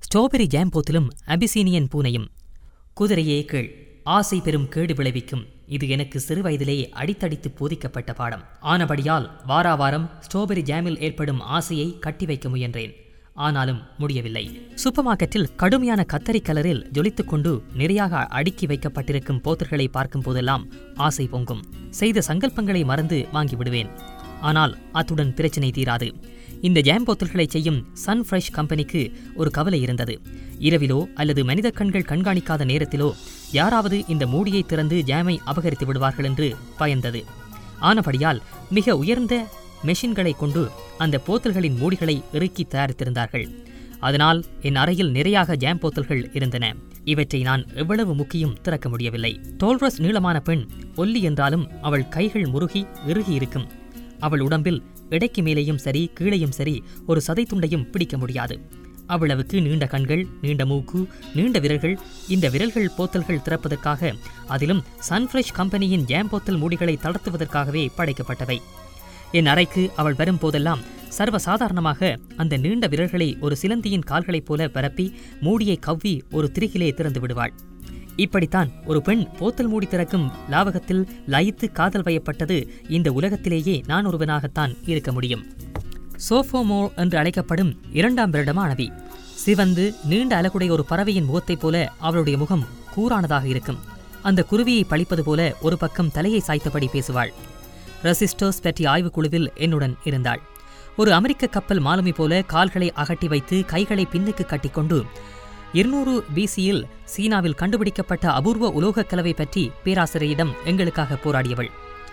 strawberry jam போத்திலும் Abyssinian பூனையும் குதிரையே கேள் ஆசை பெரும் கேடு விளைவிக்கும் இது எனக்கு சிறு வயதிலேயே அடித்தடித்து போதிக்கப்பட்ட பாடம் ஆனபடியால் வாரா வாரம் ஸ்ட்ராபெரி ஜாமில் ஏற்படும் ஆசையை கட்டி வைக்க முயன்றேன் ஆனாலும் முடியவில்லை சூப்பர் மார்க்கெட்டில் கடுமையான கத்தரி கலரில் ஜொலித்துக் கொண்டு நிறையாக அடுக்கி வைக்கப்பட்டிருக்கும் போத்தர்களை பார்க்கும் போதெல்லாம் ஆசை பொங்கும் செய்த சங்கல்பங்களை மறந்து வாங்கி விடுவேன் ஆனால் அத்துடன் பிரச்சனை தீராது இந்த ஜாம் போத்தல்களை செய்யும் சன் ஃப்ரெஷ் கம்பெனிக்கு ஒரு கவலை இருந்தது இரவிலோ அல்லது மனித கண்கள் கண்காணிக்காத நேரத்திலோ யாராவது இந்த மூடியை திறந்து ஜாமை அபகரித்து விடுவார்கள் என்று பயந்தது ஆனபடியால் மிக உயர்ந்த மெஷின்களை கொண்டு அந்த போத்தல்களின் மூடிகளை இறுக்கி தயாரித்திருந்தார்கள் அதனால் என் அறையில் நிறையாக ஜாம் போத்தல்கள் இருந்தன இவற்றை நான் எவ்வளவு முக்கியும் திறக்க முடியவில்லை டோல்ரஸ் நீளமான பெண் ஒல்லி என்றாலும் அவள் கைகள் முருகி இறுகி இருக்கும் அவள் உடம்பில் இடைக்கு மேலேயும் சரி கீழேயும் சரி ஒரு சதை துண்டையும் பிடிக்க முடியாது அவ்வளவுக்கு நீண்ட கண்கள் நீண்ட மூக்கு நீண்ட விரல்கள் இந்த விரல்கள் போத்தல்கள் திறப்பதற்காக அதிலும் சன்ஃப்ரெஷ் கம்பெனியின் ஜாம் போத்தல் மூடிகளை தளர்த்துவதற்காகவே படைக்கப்பட்டவை என் அறைக்கு அவள் வரும் போதெல்லாம் சர்வசாதாரணமாக அந்த நீண்ட விரல்களை ஒரு சிலந்தியின் கால்களைப் போல பரப்பி மூடியை கவ்வி ஒரு திரிகிலே திறந்து விடுவாள் இப்படித்தான் ஒரு பெண் போத்தல் மூடி திறக்கும் லாவகத்தில் லயித்து காதல் வயப்பட்டது இந்த உலகத்திலேயே நான் ஒருவனாகத்தான் இருக்க முடியும் சோஃபோமோ என்று அழைக்கப்படும் இரண்டாம் வருடமானவி சிவந்து நீண்ட அலகுடைய ஒரு பறவையின் முகத்தைப் போல அவளுடைய முகம் கூரானதாக இருக்கும் அந்த குருவியை பழிப்பது போல ஒரு பக்கம் தலையை சாய்த்தபடி பேசுவாள் ரெசிஸ்டர்ஸ் பற்றிய ஆய்வுக்குழுவில் என்னுடன் இருந்தாள் ஒரு அமெரிக்க கப்பல் மாலுமி போல கால்களை அகட்டி வைத்து கைகளை பின்னுக்கு கட்டிக்கொண்டு இருநூறு பிசியில் சீனாவில் கண்டுபிடிக்கப்பட்ட அபூர்வ உலோகக் கலவை பற்றி பேராசிரியரிடம் எங்களுக்காக போராடியவள்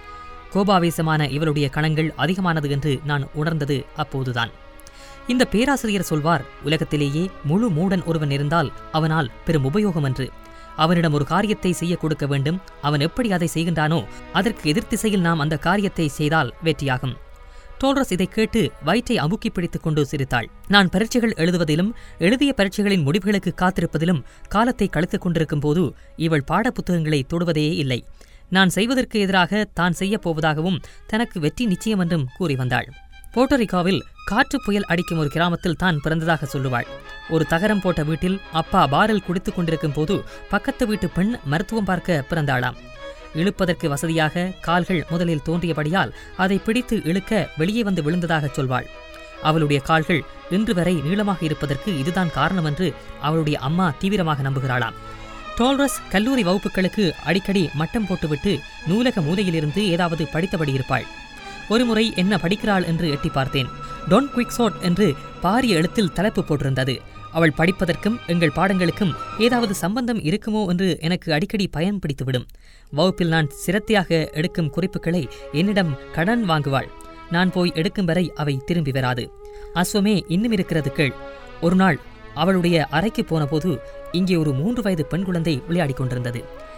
கோபாவேசமான இவளுடைய கணங்கள் அதிகமானது என்று நான் உணர்ந்தது அப்போதுதான் இந்த பேராசிரியர் சொல்வார் உலகத்திலேயே முழு மூடன் ஒருவன் இருந்தால் அவனால் பெரும் உபயோகம் என்று அவனிடம் ஒரு காரியத்தை செய்ய கொடுக்க வேண்டும் அவன் எப்படி அதை செய்கின்றானோ அதற்கு எதிர் திசையில் நாம் அந்த காரியத்தை செய்தால் வெற்றியாகும் டோல்ரஸ் இதை கேட்டு வயிற்றை அமுக்கி பிடித்துக் கொண்டு சிரித்தாள் நான் பரீட்சைகள் எழுதுவதிலும் எழுதிய பரீட்சைகளின் முடிவுகளுக்கு காத்திருப்பதிலும் காலத்தை கழித்துக் கொண்டிருக்கும் போது இவள் பாடப்புத்தகங்களை தொடுவதே இல்லை நான் செய்வதற்கு எதிராக தான் செய்யப் போவதாகவும் தனக்கு வெற்றி நிச்சயம் என்றும் கூறி வந்தாள் போட்டரிக்காவில் காற்று புயல் அடிக்கும் ஒரு கிராமத்தில் தான் பிறந்ததாக சொல்லுவாள் ஒரு தகரம் போட்ட வீட்டில் அப்பா பாரில் குடித்துக் கொண்டிருக்கும் போது பக்கத்து வீட்டு பெண் மருத்துவம் பார்க்க பிறந்தாளாம் இழுப்பதற்கு வசதியாக கால்கள் முதலில் தோன்றியபடியால் அதை பிடித்து இழுக்க வெளியே வந்து விழுந்ததாகச் சொல்வாள் அவளுடைய கால்கள் இன்று வரை நீளமாக இருப்பதற்கு இதுதான் காரணம் என்று அவளுடைய அம்மா தீவிரமாக நம்புகிறாளாம் டோல்ரஸ் கல்லூரி வகுப்புகளுக்கு அடிக்கடி மட்டம் போட்டுவிட்டு நூலக மூலையிலிருந்து ஏதாவது படித்தபடி இருப்பாள் ஒருமுறை என்ன படிக்கிறாள் என்று எட்டி பார்த்தேன் டொன் குவிக்ஸோட் என்று பாரிய எழுத்தில் தலைப்பு போட்டிருந்தது அவள் படிப்பதற்கும் எங்கள் பாடங்களுக்கும் ஏதாவது சம்பந்தம் இருக்குமோ என்று எனக்கு அடிக்கடி பயன் பிடித்துவிடும் வகுப்பில் நான் சிரத்தையாக எடுக்கும் குறிப்புகளை என்னிடம் கடன் வாங்குவாள் நான் போய் எடுக்கும் வரை அவை திரும்பி வராது அஸ்வமே இன்னும் இருக்கிறது கேள் ஒரு நாள் அவளுடைய அறைக்கு போனபோது இங்கே ஒரு மூன்று வயது பெண் குழந்தை விளையாடிக் கொண்டிருந்தது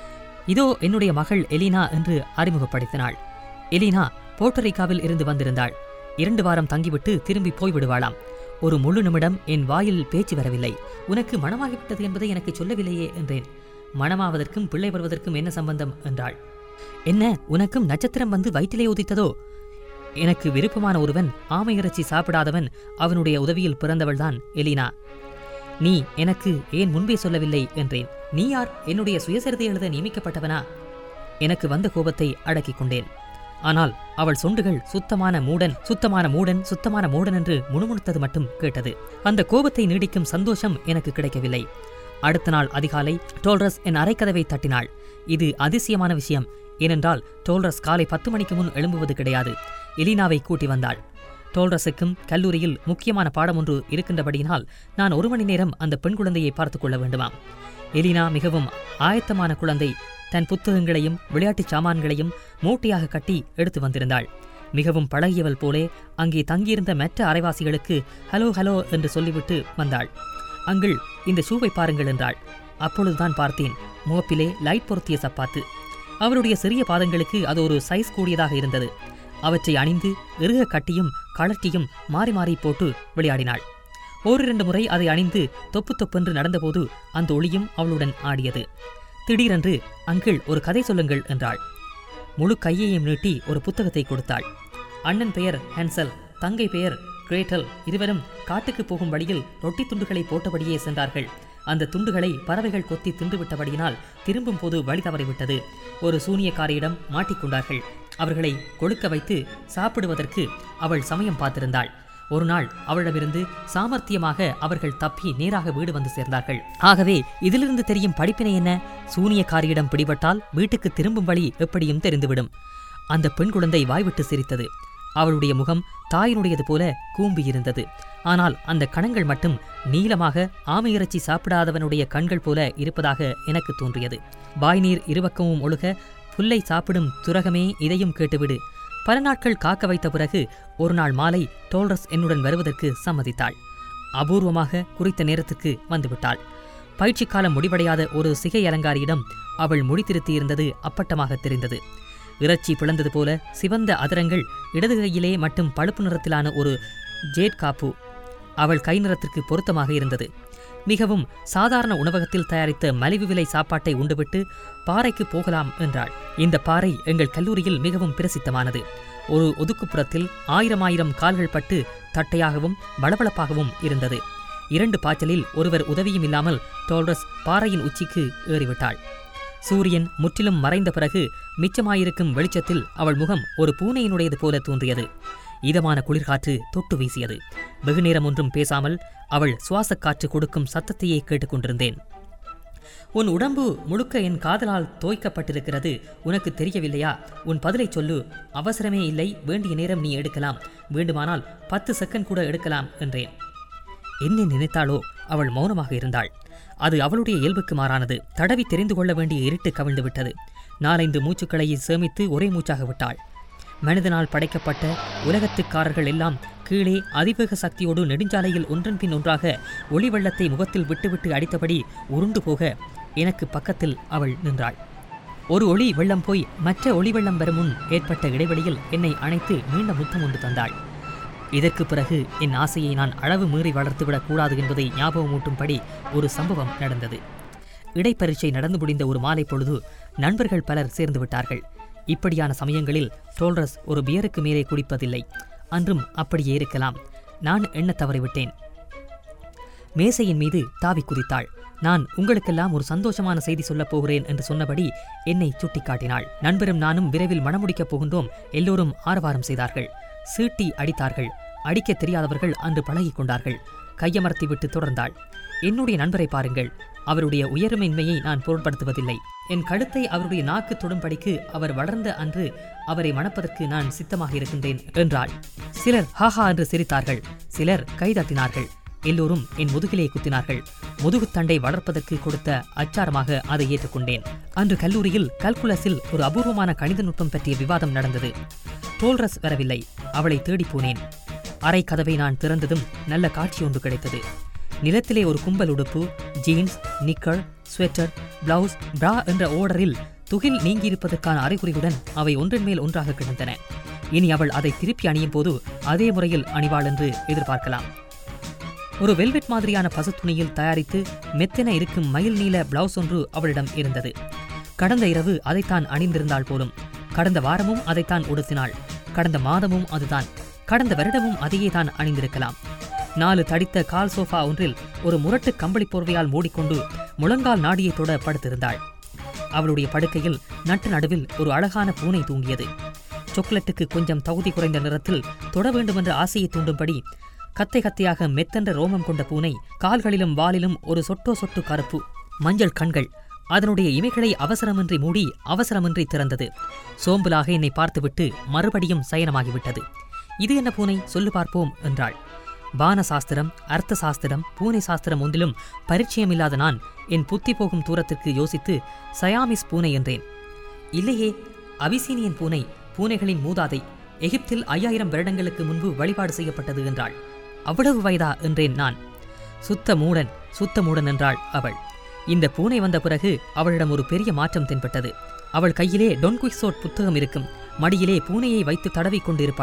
இதோ என்னுடைய மகள் எலினா என்று அறிமுகப்படுத்தினாள் எலினா போர்ட்டரிக்காவில் இருந்து வந்திருந்தாள் இரண்டு வாரம் தங்கிவிட்டு திரும்பி போய்விடுவாளாம் ஒரு முழு நிமிடம் என் வாயில் பேச்சு வரவில்லை உனக்கு மனமாகிவிட்டது என்பதை எனக்கு சொல்லவில்லையே என்றேன் மனமாவதற்கும் பிள்ளை வருவதற்கும் என்ன சம்பந்தம் என்றாள் என்ன உனக்கும் நட்சத்திரம் வந்து வயிற்றிலே உதித்ததோ எனக்கு விருப்பமான ஒருவன் ஆமை இறைச்சி சாப்பிடாதவன் அவனுடைய உதவியில் பிறந்தவள்தான் எலினா நீ எனக்கு ஏன் முன்பே சொல்லவில்லை என்றேன் நீ யார் என்னுடைய சுயசரிதை எழுத நியமிக்கப்பட்டவனா எனக்கு வந்த கோபத்தை அடக்கிக் கொண்டேன் ஆனால் அவள் சொண்டுகள் சுத்தமான மூடன் சுத்தமான மூடன் சுத்தமான மூடன் என்று முணுமுணுத்தது மட்டும் கேட்டது அந்த கோபத்தை நீடிக்கும் சந்தோஷம் எனக்கு கிடைக்கவில்லை அடுத்த நாள் அதிகாலை டோல்ரஸ் என் அரைக்கதவை தட்டினாள் இது அதிசயமான விஷயம் ஏனென்றால் டோல்ரஸ் காலை பத்து மணிக்கு முன் எழும்புவது கிடையாது எலினாவை கூட்டி வந்தாள் டோல்ரஸுக்கும் கல்லூரியில் முக்கியமான பாடம் ஒன்று இருக்கின்றபடியினால் நான் ஒரு மணி நேரம் அந்த பெண் குழந்தையை பார்த்துக் கொள்ள வேண்டுமாம் எலினா மிகவும் ஆயத்தமான குழந்தை தன் புத்தகங்களையும் விளையாட்டுச் சாமான்களையும் மூட்டையாக கட்டி எடுத்து வந்திருந்தாள் மிகவும் பழகியவள் போலே அங்கே தங்கியிருந்த மற்ற அரைவாசிகளுக்கு ஹலோ ஹலோ என்று சொல்லிவிட்டு வந்தாள் அங்கிள் இந்த ஷூவை பாருங்கள் என்றாள் அப்பொழுதுதான் பார்த்தேன் முகப்பிலே லைட் பொருத்திய சப்பாத்து அவருடைய சிறிய பாதங்களுக்கு அது ஒரு சைஸ் கூடியதாக இருந்தது அவற்றை அணிந்து இறுக கட்டியும் கழட்டியும் மாறி மாறி போட்டு விளையாடினாள் ஓரிரண்டு முறை அதை அணிந்து தொப்பு தொப்பென்று நடந்தபோது அந்த ஒளியும் அவளுடன் ஆடியது திடீரென்று அங்கிள் ஒரு கதை சொல்லுங்கள் என்றாள் முழு கையையும் நீட்டி ஒரு புத்தகத்தை கொடுத்தாள் அண்ணன் பெயர் ஹென்சல் தங்கை பெயர் கிரேட்டல் இருவரும் காட்டுக்கு போகும் வழியில் ரொட்டி துண்டுகளை போட்டபடியே சென்றார்கள் அந்த துண்டுகளை பறவைகள் கொத்தி தின்றுவிட்டபடியினால் திரும்பும் போது வழி தவறிவிட்டது ஒரு சூனியக்காரியிடம் மாட்டிக்கொண்டார்கள் அவர்களை கொழுக்க வைத்து சாப்பிடுவதற்கு அவள் சமயம் பார்த்திருந்தாள் ஒரு நாள் அவளிடமிருந்து சாமர்த்தியமாக அவர்கள் தப்பி நேராக வீடு வந்து சேர்ந்தார்கள் ஆகவே இதிலிருந்து தெரியும் படிப்பினை என்ன சூனியக்காரியிடம் பிடிபட்டால் வீட்டுக்கு திரும்பும் வழி எப்படியும் தெரிந்துவிடும் அந்த பெண் குழந்தை வாய்விட்டு சிரித்தது அவளுடைய முகம் தாயினுடையது போல கூம்பியிருந்தது ஆனால் அந்த கணங்கள் மட்டும் நீளமாக ஆமையிறைச்சி சாப்பிடாதவனுடைய கண்கள் போல இருப்பதாக எனக்கு தோன்றியது வாய்நீர் இருபக்கமும் ஒழுக புல்லை சாப்பிடும் துரகமே இதையும் கேட்டுவிடு பல நாட்கள் காக்க வைத்த பிறகு ஒரு நாள் மாலை டோல்ரஸ் என்னுடன் வருவதற்கு சம்மதித்தாள் அபூர்வமாக குறித்த நேரத்துக்கு வந்துவிட்டாள் பயிற்சி காலம் முடிவடையாத ஒரு சிகை அலங்காரியிடம் அவள் முடித்திருத்தியிருந்தது அப்பட்டமாக தெரிந்தது இறைச்சி பிளந்தது போல சிவந்த அதரங்கள் இடது கையிலே மட்டும் பழுப்பு நிறத்திலான ஒரு ஜேட் காப்பு அவள் கை நிறத்திற்கு பொருத்தமாக இருந்தது மிகவும் சாதாரண உணவகத்தில் தயாரித்த மலிவு விலை சாப்பாட்டை உண்டுவிட்டு பாறைக்கு போகலாம் என்றாள் இந்த பாறை எங்கள் கல்லூரியில் மிகவும் பிரசித்தமானது ஒரு ஒதுக்குப்புறத்தில் ஆயிரம் ஆயிரம் கால்கள் பட்டு தட்டையாகவும் வளவளப்பாகவும் இருந்தது இரண்டு பாய்ச்சலில் ஒருவர் உதவியும் இல்லாமல் டோல்ரஸ் பாறையின் உச்சிக்கு ஏறிவிட்டாள் சூரியன் முற்றிலும் மறைந்த பிறகு மிச்சமாயிருக்கும் வெளிச்சத்தில் அவள் முகம் ஒரு பூனையினுடையது போல தோன்றியது இதமான குளிர்காற்று தொட்டு வீசியது வெகுநேரம் ஒன்றும் பேசாமல் அவள் சுவாசக் காற்று கொடுக்கும் சத்தத்தையே கேட்டுக்கொண்டிருந்தேன் உன் உடம்பு முழுக்க என் காதலால் தோய்க்கப்பட்டிருக்கிறது உனக்கு தெரியவில்லையா உன் பதிலை சொல்லு அவசரமே இல்லை வேண்டிய நேரம் நீ எடுக்கலாம் வேண்டுமானால் பத்து செகண்ட் கூட எடுக்கலாம் என்றேன் என்ன நினைத்தாளோ அவள் மௌனமாக இருந்தாள் அது அவளுடைய இயல்புக்கு மாறானது தடவி தெரிந்து கொள்ள வேண்டிய இருட்டு கவிழ்ந்து விட்டது நாலைந்து மூச்சுக்களை சேமித்து ஒரே மூச்சாக விட்டாள் மனிதனால் படைக்கப்பட்ட உலகத்துக்காரர்கள் எல்லாம் கீழே அதிவேக சக்தியோடு நெடுஞ்சாலையில் ஒன்றன் பின் ஒன்றாக ஒளி வெள்ளத்தை முகத்தில் விட்டுவிட்டு அடித்தபடி உருண்டு போக எனக்கு பக்கத்தில் அவள் நின்றாள் ஒரு ஒளி வெள்ளம் போய் மற்ற ஒளி வெள்ளம் வரும் முன் ஏற்பட்ட இடைவெளியில் என்னை அணைத்து நீண்ட முத்தம் ஒன்று தந்தாள் இதற்கு பிறகு என் ஆசையை நான் அளவு மீறி வளர்த்துவிடக் கூடாது என்பதை ஞாபகமூட்டும்படி ஒரு சம்பவம் நடந்தது இடைப்பரீட்சை நடந்து முடிந்த ஒரு மாலை பொழுது நண்பர்கள் பலர் சேர்ந்து விட்டார்கள் இப்படியான சமயங்களில் டோல்ரஸ் ஒரு பியருக்கு மேலே குடிப்பதில்லை அன்றும் அப்படியே இருக்கலாம் நான் எண்ண தவறிவிட்டேன் மேசையின் மீது தாவி குதித்தாள் நான் உங்களுக்கெல்லாம் ஒரு சந்தோஷமான செய்தி சொல்லப் போகிறேன் என்று சொன்னபடி என்னை சுட்டிக்காட்டினாள் நண்பரும் நானும் விரைவில் மணமுடிக்கப் போகின்றோம் எல்லோரும் ஆரவாரம் செய்தார்கள் சீட்டி அடித்தார்கள் அடிக்கத் தெரியாதவர்கள் அன்று பழகிக் கொண்டார்கள் கையமர்த்தி விட்டு தொடர்ந்தாள் என்னுடைய நண்பரை பாருங்கள் அவருடைய உயர்மையின்மையை நான் பொருட்படுத்துவதில்லை என் கழுத்தை அவருடைய நாக்கு தொடும்படிக்கு அவர் வளர்ந்த அன்று அவரை மணப்பதற்கு நான் சித்தமாக இருக்கின்றேன் என்றாள் சிலர் ஹாஹா என்று சிரித்தார்கள் சிலர் கைதட்டினார்கள் எல்லோரும் என் முதுகிலே குத்தினார்கள் முதுகுத்தண்டை வளர்ப்பதற்கு கொடுத்த அச்சாரமாக அதை ஏற்றுக்கொண்டேன் அன்று கல்லூரியில் கல்குலஸில் ஒரு அபூர்வமான கணித நுட்பம் பற்றிய விவாதம் நடந்தது டோல்ரஸ் வரவில்லை அவளை தேடிப் போனேன் அறை கதவை நான் திறந்ததும் நல்ல காட்சி ஒன்று கிடைத்தது நிலத்திலே ஒரு கும்பல் உடுப்பு ஜீன்ஸ் நிக்கர் ஸ்வெட்டர் பிளவுஸ் பிரா என்ற ஓர்டரில் துகில் நீங்கியிருப்பதற்கான அறிகுறியுடன் அவை ஒன்றன் மேல் ஒன்றாக கிடந்தன இனி அவள் அதை திருப்பி அணியும் போது அதே முறையில் அணிவாள் என்று எதிர்பார்க்கலாம் ஒரு வெல்வெட் மாதிரியான பசுத்துணியில் தயாரித்து மெத்தென இருக்கும் மயில் நீல பிளவுஸ் ஒன்று அவளிடம் இருந்தது கடந்த இரவு அதைத்தான் அணிந்திருந்தாள் போலும் கடந்த வாரமும் அதைத்தான் உடுத்தினாள் கடந்த மாதமும் அதுதான் கடந்த வருடமும் அதையே தான் அணிந்திருக்கலாம் நாலு தடித்த கால் சோஃபா ஒன்றில் ஒரு முரட்டு கம்பளி போர்வையால் மூடிக்கொண்டு முழங்கால் நாடியை தொட படுத்திருந்தாள் அவளுடைய படுக்கையில் நட்டு நடுவில் ஒரு அழகான பூனை தூங்கியது சாக்லேட்டுக்கு கொஞ்சம் தகுதி குறைந்த நிறத்தில் தொட வேண்டுமென்ற ஆசையை தூண்டும்படி கத்தை கத்தையாக மெத்தென்ற ரோமம் கொண்ட பூனை கால்களிலும் வாலிலும் ஒரு சொட்டோ சொட்டு கருப்பு மஞ்சள் கண்கள் அதனுடைய இமைகளை அவசரமின்றி மூடி அவசரமின்றி திறந்தது சோம்பலாக என்னை பார்த்துவிட்டு மறுபடியும் சயனமாகிவிட்டது இது என்ன பூனை சொல்லு பார்ப்போம் என்றாள் வான சாஸ்திரம் அர்த்த சாஸ்திரம் பூனை சாஸ்திரம் ஒன்றிலும் பரிச்சயமில்லாத நான் என் புத்தி போகும் தூரத்திற்கு யோசித்து சயாமிஸ் பூனை என்றேன் இல்லையே அபிசீனியன் பூனை பூனைகளின் மூதாதை எகிப்தில் ஐயாயிரம் வருடங்களுக்கு முன்பு வழிபாடு செய்யப்பட்டது என்றாள் அவ்வளவு வயதா என்றேன் நான் சுத்த மூடன் சுத்த மூடன் என்றாள் அவள் இந்த பூனை வந்த பிறகு அவளிடம் ஒரு பெரிய மாற்றம் தென்பட்டது அவள் கையிலே டொன் குயிக்ஸோட் புத்தகம் இருக்கும் மடியிலே பூனையை வைத்து தடவிக் கொண்டிருப்பாள்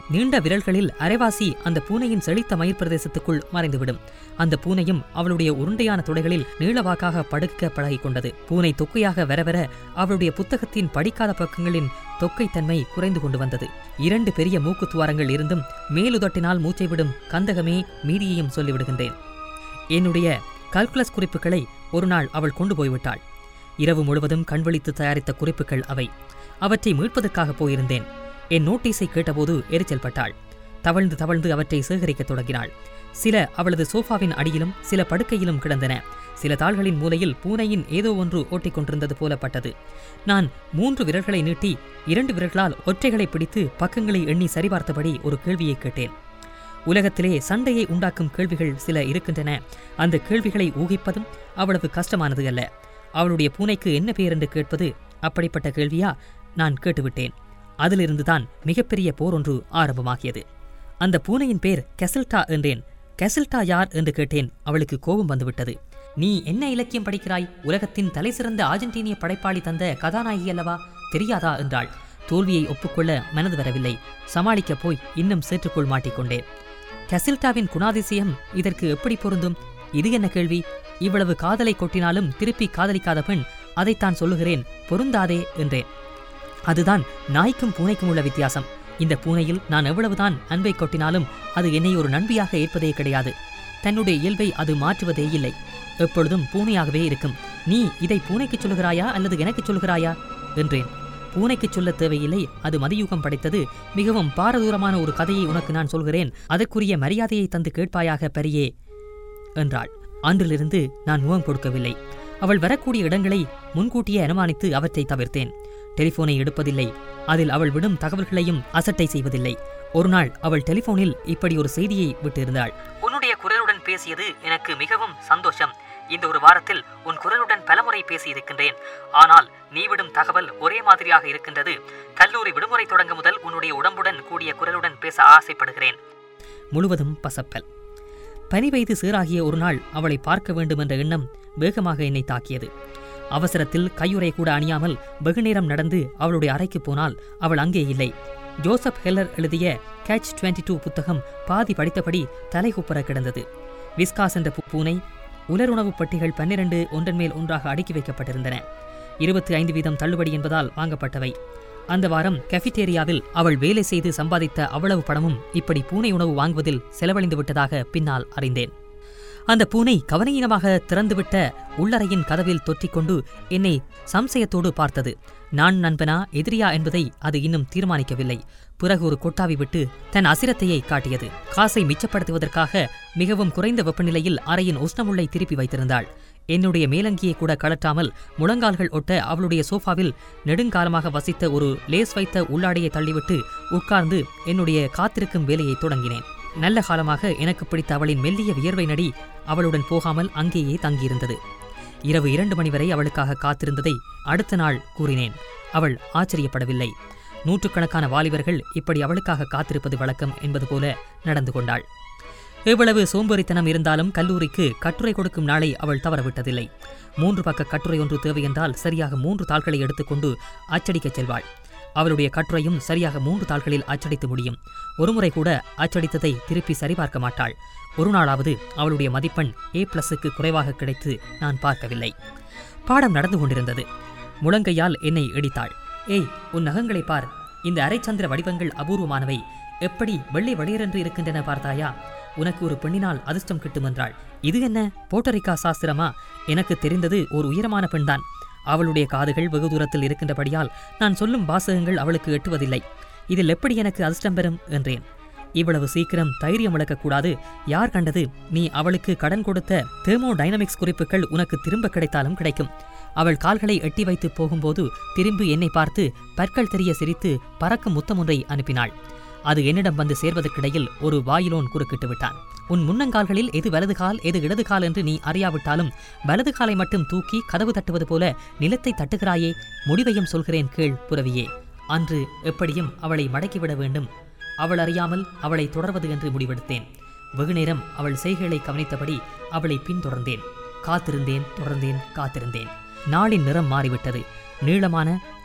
நீண்ட விரல்களில் அரைவாசி அந்த பூனையின் செழித்த மயிர் பிரதேசத்துக்குள் மறைந்துவிடும் அந்த பூனையும் அவளுடைய உருண்டையான துடைகளில் நீளவாக்காக படுக்க பழகிக் கொண்டது பூனை தொக்கையாக வர வர அவளுடைய புத்தகத்தின் படிக்காத பக்கங்களின் தொக்கைத்தன்மை குறைந்து கொண்டு வந்தது இரண்டு பெரிய மூக்கு துவாரங்கள் இருந்தும் மேலுதட்டினால் மூச்சை விடும் கந்தகமே மீதியையும் சொல்லிவிடுகின்றேன் என்னுடைய கல்குலஸ் குறிப்புகளை ஒரு நாள் அவள் கொண்டு போய்விட்டாள் இரவு முழுவதும் கண்விழித்து தயாரித்த குறிப்புகள் அவை அவற்றை மீட்பதற்காக போயிருந்தேன் என் நோட்டீஸை கேட்டபோது எரிச்சல் பட்டாள் தவழ்ந்து தவழ்ந்து அவற்றை சேகரிக்கத் தொடங்கினாள் சில அவளது சோஃபாவின் அடியிலும் சில படுக்கையிலும் கிடந்தன சில தாள்களின் மூலையில் பூனையின் ஏதோ ஒன்று ஓட்டிக்கொண்டிருந்தது போலப்பட்டது நான் மூன்று விரல்களை நீட்டி இரண்டு விரல்களால் ஒற்றைகளை பிடித்து பக்கங்களை எண்ணி சரிபார்த்தபடி ஒரு கேள்வியை கேட்டேன் உலகத்திலே சண்டையை உண்டாக்கும் கேள்விகள் சில இருக்கின்றன அந்த கேள்விகளை ஊகிப்பதும் அவ்வளவு கஷ்டமானது அல்ல அவளுடைய பூனைக்கு என்ன பெயர் என்று கேட்பது அப்படிப்பட்ட கேள்வியா நான் கேட்டுவிட்டேன் அதிலிருந்துதான் மிகப்பெரிய போர் ஒன்று ஆரம்பமாகியது அந்த பூனையின் பேர் கெசல்டா என்றேன் கெசல்டா யார் என்று கேட்டேன் அவளுக்கு கோபம் வந்துவிட்டது நீ என்ன இலக்கியம் படிக்கிறாய் உலகத்தின் தலைசிறந்த ஆர்ஜென்டீனிய படைப்பாளி தந்த கதாநாயகி அல்லவா தெரியாதா என்றாள் தோல்வியை ஒப்புக்கொள்ள மனது வரவில்லை சமாளிக்கப் போய் இன்னும் சேற்றுக்குள் மாட்டிக்கொண்டேன் கெசில்டாவின் குணாதிசயம் இதற்கு எப்படி பொருந்தும் இது என்ன கேள்வி இவ்வளவு காதலை கொட்டினாலும் திருப்பி காதலிக்காத பெண் அதைத்தான் சொல்லுகிறேன் பொருந்தாதே என்றேன் அதுதான் நாய்க்கும் பூனைக்கும் உள்ள வித்தியாசம் இந்த பூனையில் நான் எவ்வளவுதான் அன்பை கொட்டினாலும் அது என்னை ஒரு நண்பியாக ஏற்பதே கிடையாது தன்னுடைய இயல்பை அது மாற்றுவதே இல்லை எப்பொழுதும் பூனையாகவே இருக்கும் நீ இதை பூனைக்குச் சொல்லுகிறாயா அல்லது எனக்குச் சொல்லுகிறாயா என்றேன் பூனைக்குச் சொல்ல தேவையில்லை அது மதியுகம் படைத்தது மிகவும் பாரதூரமான ஒரு கதையை உனக்கு நான் சொல்கிறேன் அதற்குரிய மரியாதையை தந்து கேட்பாயாக பெரியே என்றாள் அன்றிலிருந்து நான் முகம் கொடுக்கவில்லை அவள் வரக்கூடிய இடங்களை முன்கூட்டியே அனுமானித்து அவற்றை தவிர்த்தேன் டெலிபோனை எடுப்பதில்லை அதில் அவள் விடும் தகவல்களையும் அசட்டை செய்வதில்லை ஒரு நாள் அவள் டெலிபோனில் இப்படி ஒரு செய்தியை விட்டிருந்தாள் உன்னுடைய குரலுடன் பேசியது எனக்கு மிகவும் சந்தோஷம் இந்த ஒரு வாரத்தில் உன் குரலுடன் பலமுறை பேசியிருக்கின்றேன் ஆனால் நீ விடும் தகவல் ஒரே மாதிரியாக இருக்கின்றது கல்லூரி விடுமுறை தொடங்க முதல் உன்னுடைய உடம்புடன் கூடிய குரலுடன் பேச ஆசைப்படுகிறேன் முழுவதும் பசப்பல் பனி பெய்து சீராகிய ஒரு நாள் அவளை பார்க்க வேண்டும் என்ற எண்ணம் வேகமாக என்னை தாக்கியது அவசரத்தில் கையுறை கூட அணியாமல் வெகுநேரம் நடந்து அவளுடைய அறைக்கு போனால் அவள் அங்கே இல்லை ஜோசப் ஹெல்லர் எழுதிய கேட்ச் 22 டூ புத்தகம் பாதி படித்தபடி தலைகுப்புற கிடந்தது விஸ்காஸ் என்ற பூ- பூனை உலருணவுப் பட்டிகள் பன்னிரண்டு ஒன்றன் மேல் ஒன்றாக அடுக்கி வைக்கப்பட்டிருந்தன இருபத்தி ஐந்து வீதம் தள்ளுபடி என்பதால் வாங்கப்பட்டவை அந்த வாரம் கெஃபிடேரியாவில் அவள் வேலை செய்து சம்பாதித்த அவ்வளவு பணமும் இப்படி பூனை உணவு வாங்குவதில் செலவழிந்து விட்டதாக பின்னால் அறிந்தேன் அந்த பூனை கவனயீனமாக திறந்துவிட்ட உள்ளறையின் கதவில் தொற்றிக்கொண்டு என்னை சம்சயத்தோடு பார்த்தது நான் நண்பனா எதிரியா என்பதை அது இன்னும் தீர்மானிக்கவில்லை பிறகு ஒரு கொட்டாவி விட்டு தன் அசிரத்தையை காட்டியது காசை மிச்சப்படுத்துவதற்காக மிகவும் குறைந்த வெப்பநிலையில் அறையின் உஷ்ணமுள்ளை திருப்பி வைத்திருந்தாள் என்னுடைய மேலங்கியை கூட கழற்றாமல் முழங்கால்கள் ஒட்ட அவளுடைய சோஃபாவில் நெடுங்காலமாக வசித்த ஒரு லேஸ் வைத்த உள்ளாடையை தள்ளிவிட்டு உட்கார்ந்து என்னுடைய காத்திருக்கும் வேலையை தொடங்கினேன் நல்ல காலமாக எனக்கு பிடித்த அவளின் மெல்லிய வியர்வை நடி அவளுடன் போகாமல் அங்கேயே தங்கியிருந்தது இரவு இரண்டு மணி வரை அவளுக்காக காத்திருந்ததை அடுத்த நாள் கூறினேன் அவள் ஆச்சரியப்படவில்லை நூற்றுக்கணக்கான வாலிபர்கள் இப்படி அவளுக்காக காத்திருப்பது வழக்கம் என்பது போல நடந்து கொண்டாள் எவ்வளவு சோம்பேறித்தனம் இருந்தாலும் கல்லூரிக்கு கட்டுரை கொடுக்கும் நாளை அவள் தவறவிட்டதில்லை மூன்று பக்க கட்டுரை ஒன்று தேவையென்றால் சரியாக மூன்று தாள்களை எடுத்துக்கொண்டு அச்சடிக்கச் செல்வாள் அவளுடைய கட்டுரையும் சரியாக மூன்று தாள்களில் அச்சடித்து முடியும் ஒருமுறை கூட அச்சடித்ததை திருப்பி சரிபார்க்க மாட்டாள் ஒரு நாளாவது அவளுடைய மதிப்பெண் ஏ பிளஸுக்கு குறைவாக கிடைத்து நான் பார்க்கவில்லை பாடம் நடந்து கொண்டிருந்தது முழங்கையால் என்னை இடித்தாள் ஏய் உன் நகங்களை பார் இந்த அரைச்சந்திர வடிவங்கள் அபூர்வமானவை எப்படி வெள்ளை வெளியரென்று இருக்கின்றன பார்த்தாயா உனக்கு ஒரு பெண்ணினால் அதிர்ஷ்டம் கிட்டும் என்றாள் இது என்ன போட்டரிக்கா சாஸ்திரமா எனக்கு தெரிந்தது ஒரு உயரமான பெண்தான் அவளுடைய காதுகள் வெகு தூரத்தில் இருக்கின்றபடியால் நான் சொல்லும் வாசகங்கள் அவளுக்கு எட்டுவதில்லை இதில் எப்படி எனக்கு அதிர்ஷ்டம் பெறும் என்றேன் இவ்வளவு சீக்கிரம் தைரியம் இழக்கக்கூடாது யார் கண்டது நீ அவளுக்கு கடன் கொடுத்த தெர்மோ டைனமிக்ஸ் குறிப்புகள் உனக்கு திரும்ப கிடைத்தாலும் கிடைக்கும் அவள் கால்களை எட்டி வைத்து போகும்போது திரும்பி என்னை பார்த்து பற்கள் தெரிய சிரித்து பறக்கும் முத்தம் ஒன்றை அனுப்பினாள் அது என்னிடம் வந்து சேர்வதற்கிடையில் ஒரு வாயிலோன் குறுக்கிட்டு விட்டான் உன் முன்னங்கால்களில் எது வலது கால் எது இடது கால் என்று நீ அறியாவிட்டாலும் வலது காலை மட்டும் தூக்கி கதவு தட்டுவது போல நிலத்தை தட்டுகிறாயே முடிவையும் சொல்கிறேன் கேள் புரவியே அன்று எப்படியும் அவளை மடக்கிவிட வேண்டும் அவள் அறியாமல் அவளை தொடர்வது என்று முடிவெடுத்தேன் வெகுநேரம் அவள் செய்கைகளை கவனித்தபடி அவளை பின்தொடர்ந்தேன் காத்திருந்தேன் தொடர்ந்தேன் காத்திருந்தேன் நாளின் நிறம் மாறிவிட்டது நீளமான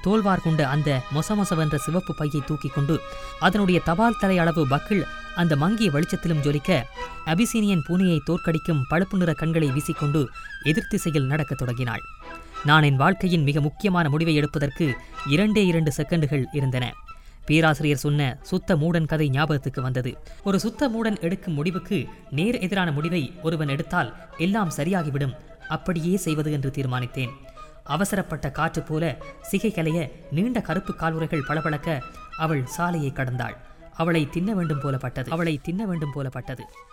தோல்வார் கொண்ட அந்த மொசமொசவென்ற சிவப்பு பையை தூக்கிக் கொண்டு அதனுடைய தபால் தலை அளவு பக்கிள் அந்த மங்கிய வெளிச்சத்திலும் ஜொலிக்க அபிசீனியன் பூனையை தோற்கடிக்கும் பழுப்பு நிற கண்களை வீசிக்கொண்டு எதிர்த்திசையில் நடக்கத் தொடங்கினாள் நான் என் வாழ்க்கையின் மிக முக்கியமான முடிவை எடுப்பதற்கு இரண்டே இரண்டு செகண்டுகள் இருந்தன பேராசிரியர் சொன்ன சுத்த மூடன் கதை ஞாபகத்துக்கு வந்தது ஒரு சுத்த மூடன் எடுக்கும் முடிவுக்கு நேர் எதிரான முடிவை ஒருவன் எடுத்தால் எல்லாம் சரியாகிவிடும் அப்படியே செய்வது என்று தீர்மானித்தேன் அவசரப்பட்ட காற்று போல சிகை கலைய நீண்ட கருப்பு கால்வுரைகள் பளபளக்க அவள் சாலையை கடந்தாள் அவளை தின்ன வேண்டும் போல பட்டது அவளை தின்ன வேண்டும் போல பட்டது